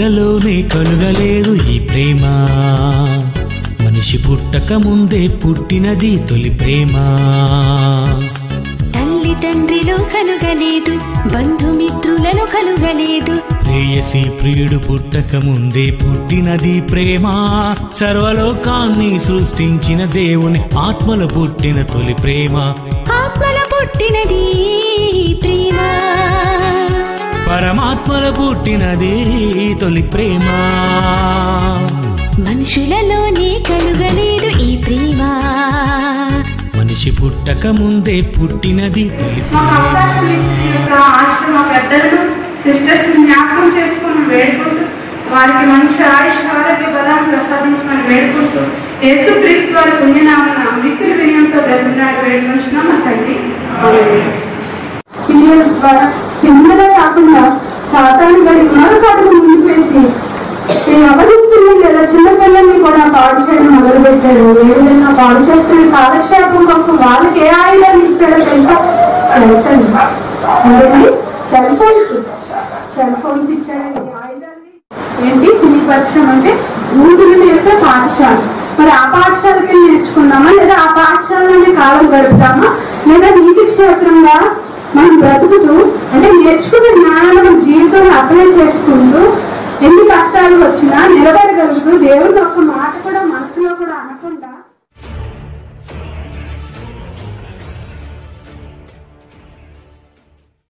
మనుషులలోనే కలుగలేదు ఈ ప్రేమ మనిషి పుట్టక ముందే పుట్టినది తొలి ప్రేమ తల్లి తండ్రిలో కలుగలేదు బంధుమిత్రులలో కలుగలేదు ప్రేయసి ప్రియుడు పుట్టక ముందే పుట్టినది ప్రేమ సర్వలోకాన్ని సృష్టించిన దేవుని ఆత్మలో పుట్టిన తొలి ప్రేమ ఆత్మల పుట్టినది ప్రేమ పరమాత్మలో పుట్టినది తొలి ప్రేమ మనుషులలోనే కలుగలేదు ఈ ప్రేమ మనిషి పుట్టక ముందే పుట్టినది తొలి మాకు అవకాశం ఇచ్చిన ఈ యొక్క ఆశ్రమ పెద్దలు సిస్టర్స్ జ్ఞాపకం చేసుకుని వేడుకుంటూ వారికి మంచి ఆయుష్ ఆరోగ్య బలాన్ని ప్రసాదించమని వేడుకుంటూ యేసు క్రీస్తు వారి పుణ్యనామన మిక్కిలి వినయంతో బ్రతిమలాడి వేడుకుంటున్నాం మా తండ్రి ఆమేన్. సీరియల్స్ ద్వారా సినిమాలే కాకుండా సాతాను గడి మరొక అడుగు ముందుకు వేసి ఈ అవధిస్తుల్ని లేదా చిన్నపిల్లల్ని కూడా పాడు చేయడం మొదలుపెట్టాడు ఏ విధంగా పాడు చేస్తున్న కాలక్షేపం కోసం వాళ్ళకి ఏ ఆయుధాలు ఇచ్చాడో తెలుసా సెల్స్ అండి అదేంటి సెల్ ఫోన్స్ సెల్ ఫోన్స్ ఇచ్చాడండి ఈ ఆయుధాలని ఏంటి సినీ పరిశ్రమ అంటే ఊపిరి నేర్పే పాఠశాల మరి ఆ పాఠశాలకి నేర్చుకుందామా లేదా ఆ పాఠశాలలోనే కాలం గడుపుతామా లేదా నీతి క్షేత్రంగా మనం బ్రతుకుతూ అంటే నేర్చుకున్న జ్ఞానాన్ని మన జీవితంలో అప్లై చేసుకుంటూ ఎన్ని కష్టాలు వచ్చినా నిలబడగలుగుతూ దేవుని ఒక్క మాట కూడా మనసులో కూడా అనక